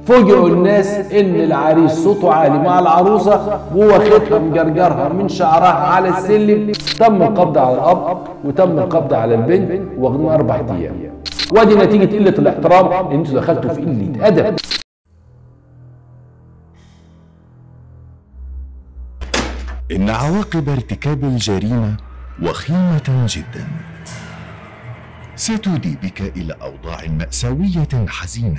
فوجئوا الناس ان العريس صوته عالي مع العروسه وواخدها مجرجرها من شعرها على السلم تم القبض على الاب وتم القبض على البنت واخدين اربع ايام وادي نتيجه قله الاحترام ان انتوا دخلتوا في قله ادب إن عواقب ارتكاب الجريمة وخيمة جدا ستودي بك إلى أوضاع مأساوية حزينة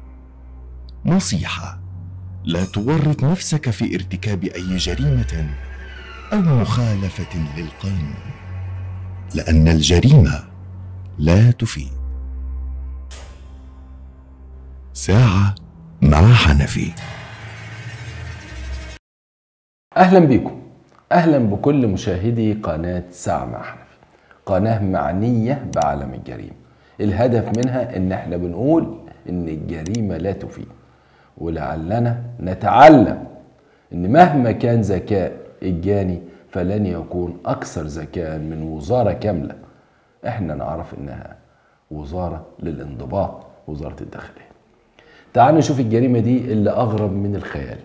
نصيحة لا تورط نفسك في ارتكاب أي جريمة أو مخالفة للقانون لأن الجريمة لا تفيد ساعة مع حنفي اهلا بيكم اهلا بكل مشاهدي قناه ساعه مع حنفي قناه معنيه بعالم الجريمه الهدف منها ان احنا بنقول ان الجريمه لا تفيد ولعلنا نتعلم ان مهما كان ذكاء الجاني فلن يكون اكثر ذكاء من وزاره كامله احنا نعرف انها وزاره للانضباط وزاره الداخليه تعالوا نشوف الجريمه دي اللي اغرب من الخيال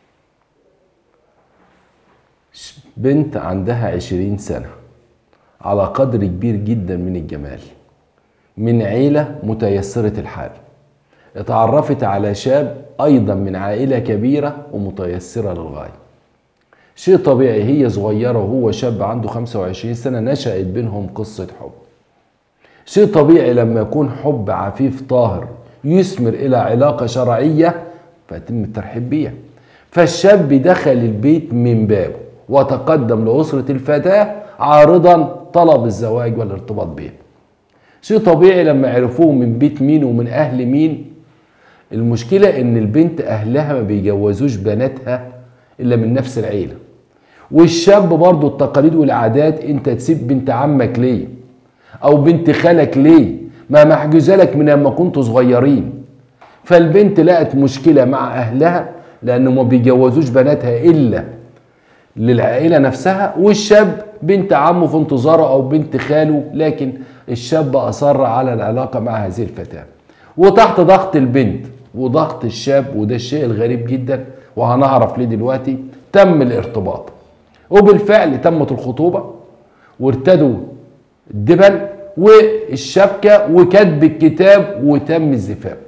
بنت عندها عشرين سنة على قدر كبير جدا من الجمال من عيلة متيسرة الحال اتعرفت على شاب أيضا من عائلة كبيرة ومتيسرة للغاية شيء طبيعي هي صغيرة وهو شاب عنده 25 سنة نشأت بينهم قصة حب شيء طبيعي لما يكون حب عفيف طاهر يثمر إلى علاقة شرعية فيتم الترحيب بيها فالشاب دخل البيت من بابه وتقدم لأسرة الفتاة عارضا طلب الزواج والارتباط بها شيء طبيعي لما عرفوه من بيت مين ومن أهل مين المشكلة إن البنت أهلها ما بيجوزوش بناتها إلا من نفس العيلة والشاب برضو التقاليد والعادات أنت تسيب بنت عمك ليه أو بنت خالك ليه ما محجوزة لك من لما كنتوا صغيرين فالبنت لقت مشكلة مع أهلها لأنه ما بيجوزوش بناتها إلا للعائلة نفسها والشاب بنت عمه في انتظاره أو بنت خاله لكن الشاب أصر على العلاقة مع هذه الفتاة وتحت ضغط البنت وضغط الشاب وده الشيء الغريب جدا وهنعرف ليه دلوقتي تم الارتباط وبالفعل تمت الخطوبة وارتدوا الدبل والشبكة وكتب الكتاب وتم الزفاف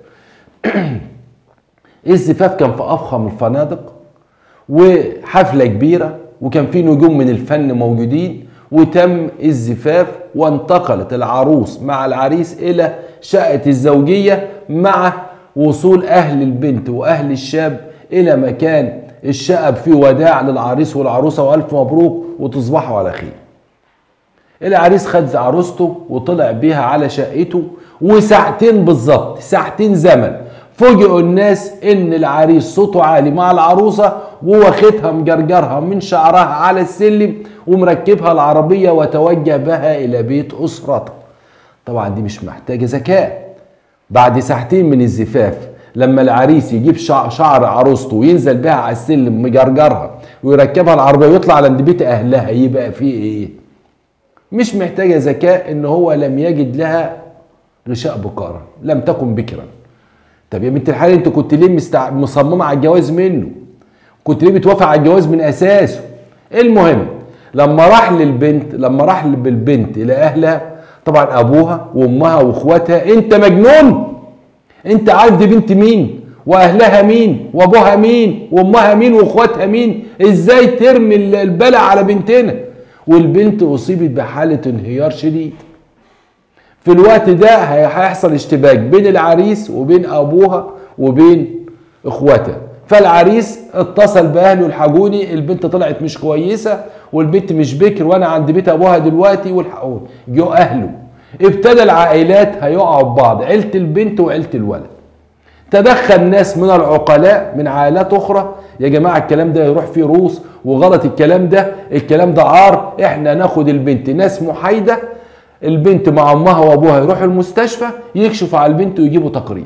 الزفاف كان في أفخم الفنادق وحفله كبيره وكان في نجوم من الفن موجودين وتم الزفاف وانتقلت العروس مع العريس الى شقه الزوجيه مع وصول اهل البنت واهل الشاب الى مكان الشقه فيه وداع للعريس والعروسه والف مبروك وتصبحوا على خير. العريس خد عروسته وطلع بيها على شقته وساعتين بالظبط ساعتين زمن فوجئوا الناس ان العريس صوته عالي مع العروسه وواخدها مجرجرها من شعرها على السلم ومركبها العربيه وتوجه بها الى بيت اسرته. طبعا دي مش محتاجه ذكاء. بعد ساعتين من الزفاف لما العريس يجيب شعر عروسته وينزل بها على السلم مجرجرها ويركبها العربيه ويطلع عند بيت اهلها يبقى فيه ايه؟ مش محتاجه ذكاء ان هو لم يجد لها غشاء بكاره، لم تكن بكرا. طب يا بنت الحلال انت كنت ليه مستع... مصممه على الجواز منه؟ كنت ليه بتوافق على الجواز من اساسه؟ المهم لما راح للبنت لما راح بالبنت الى اهلها طبعا ابوها وامها واخواتها انت مجنون؟ انت عارف دي بنت مين؟ واهلها مين؟ وابوها مين؟ وامها مين؟ واخواتها مين؟ ازاي ترمي البلاء على بنتنا؟ والبنت اصيبت بحاله انهيار شديد. في الوقت ده هيحصل اشتباك بين العريس وبين ابوها وبين اخواتها فالعريس اتصل باهله الحقوني البنت طلعت مش كويسه والبنت مش بكر وانا عند بيت ابوها دلوقتي والحقوني جو اهله ابتدى العائلات هيقعوا ببعض عيله البنت وعيله الولد تدخل ناس من العقلاء من عائلات اخرى يا جماعه الكلام ده يروح فيه روس وغلط الكلام ده الكلام ده عار احنا ناخد البنت ناس محايده البنت مع امها وابوها يروحوا المستشفى يكشفوا على البنت ويجيبوا تقرير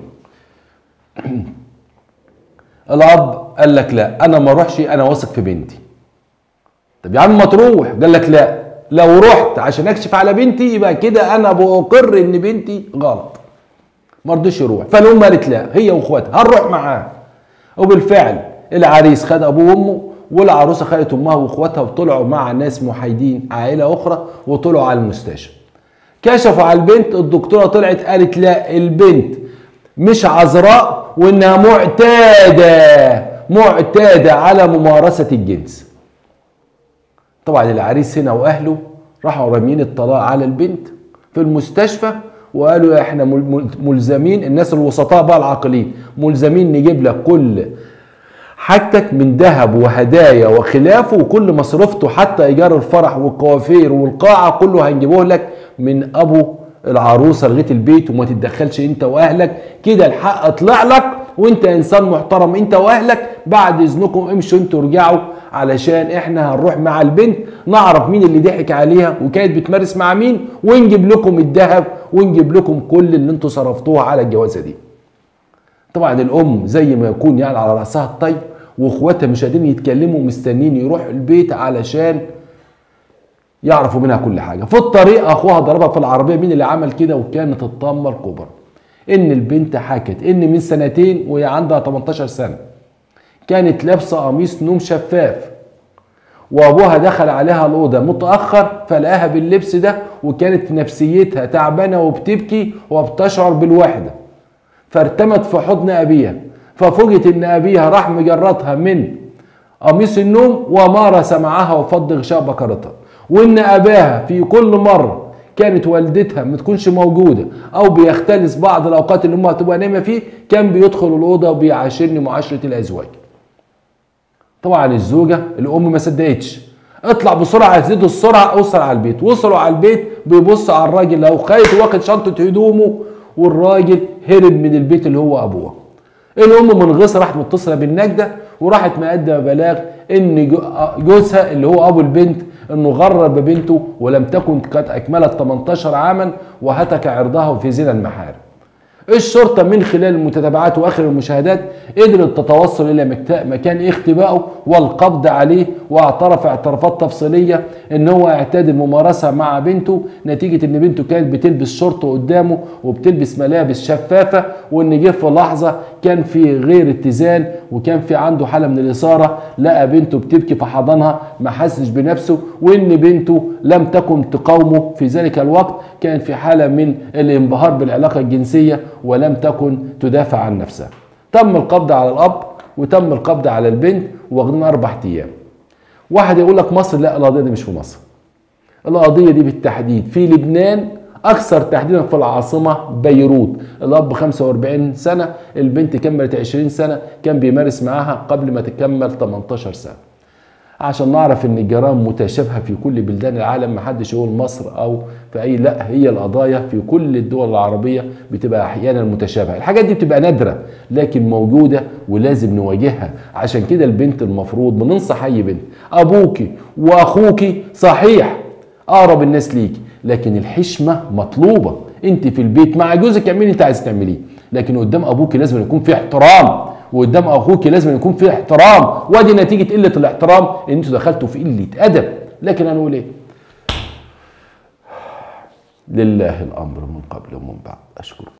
الاب قال لك لا انا ما اروحش انا واثق في بنتي طب يا عم ما تروح قال لك لا لو رحت عشان اكشف على بنتي يبقى كده انا بأقر ان بنتي غلط ما رضيش يروح فالام قالت لا هي واخواتها هنروح معاه وبالفعل العريس خد ابوه وامه والعروسه خدت امها واخواتها وطلعوا مع ناس محايدين عائله اخرى وطلعوا على المستشفى كشفوا على البنت الدكتوره طلعت قالت لا البنت مش عذراء وانها معتاده معتاده على ممارسه الجنس طبعا العريس هنا واهله راحوا رامين الطلاق على البنت في المستشفى وقالوا احنا مل- مل- ملزمين الناس الوسطاء بقى العاقلين ملزمين نجيب لك كل حاجتك من ذهب وهدايا وخلافه وكل مصرفته حتى ايجار الفرح والكوافير والقاعه كله هنجيبه لك من ابو العروسه لغايه البيت وما تتدخلش انت واهلك كده الحق طلع لك وانت انسان محترم انت واهلك بعد اذنكم امشوا انتوا ارجعوا علشان احنا هنروح مع البنت نعرف مين اللي ضحك عليها وكانت بتمارس مع مين ونجيب لكم الذهب ونجيب لكم كل اللي انتوا صرفتوه على الجوازه دي طبعا الام زي ما يكون يعني على راسها الطيب واخواتها مش قادرين يتكلموا مستنيين يروحوا البيت علشان يعرفوا منها كل حاجه في الطريق اخوها ضربها في العربيه مين اللي عمل كده وكانت الطامه الكبرى ان البنت حكت ان من سنتين وهي عندها 18 سنه كانت لابسه قميص نوم شفاف وابوها دخل عليها الاوضه متاخر فلقاها باللبس ده وكانت نفسيتها تعبانه وبتبكي وبتشعر بالوحده فارتمت في حضن ابيها ففوجئت ان ابيها راح مجرتها من قميص النوم ومارس معها وفض غشاء بكرتها وان اباها في كل مره كانت والدتها ما تكونش موجوده او بيختلس بعض الاوقات اللي امها تبقى نايمه فيه كان بيدخل الاوضه وبيعاشرني معاشره الازواج طبعا الزوجه الام ما صدقتش اطلع بسرعه زيد السرعه اوصل على البيت وصلوا على البيت بيبص على الراجل لو خايف واخد شنطه هدومه والراجل هرب من البيت اللي هو ابوه الام من غصه راحت متصله بالنجده وراحت مقدمه بلاغ ان جو- جوزها اللي هو ابو البنت انه غرر ببنته ولم تكن قد اكملت 18 عاما وهتك عرضها في زنا المحارم الشرطة من خلال المتابعات واخر المشاهدات قدرت تتوصل الى مكت- مكان اختبائه والقبض عليه واعترف اعترافات تفصيلية ان هو اعتاد الممارسة مع بنته نتيجة ان بنته كانت بتلبس شورت قدامه وبتلبس ملابس شفافة وان جه في لحظة كان في غير اتزان وكان في عنده حالة من الاثارة لقى بنته بتبكي في حضنها ما حسش بنفسه وان بنته لم تكن تقاومه في ذلك الوقت كانت في حالة من الانبهار بالعلاقة الجنسية ولم تكن تدافع عن نفسها تم القبض على الاب وتم القبض على البنت واخدين اربع ايام واحد يقول لك مصر لا القضيه دي مش في مصر القضيه دي بالتحديد في لبنان اكثر تحديدا في العاصمه بيروت الاب 45 سنه البنت كملت 20 سنه كان بيمارس معاها قبل ما تكمل 18 سنه عشان نعرف ان الجرائم متشابهه في كل بلدان العالم محدش يقول مصر او في اي لا هي القضايا في كل الدول العربيه بتبقى احيانا متشابهه الحاجات دي بتبقى نادره لكن موجوده ولازم نواجهها عشان كده البنت المفروض بننصح اي بنت ابوكي واخوكي صحيح اقرب الناس ليكي لكن الحشمه مطلوبه انت في البيت مع جوزك اعملي انت عايز تعمليه لكن قدام ابوك لازم يكون في احترام وقدام اخوك لازم يكون في احترام وادي نتيجه قله الاحترام ان انتوا دخلتوا في قله ادب لكن هنقول ايه لله الامر من قبل ومن بعد اشكركم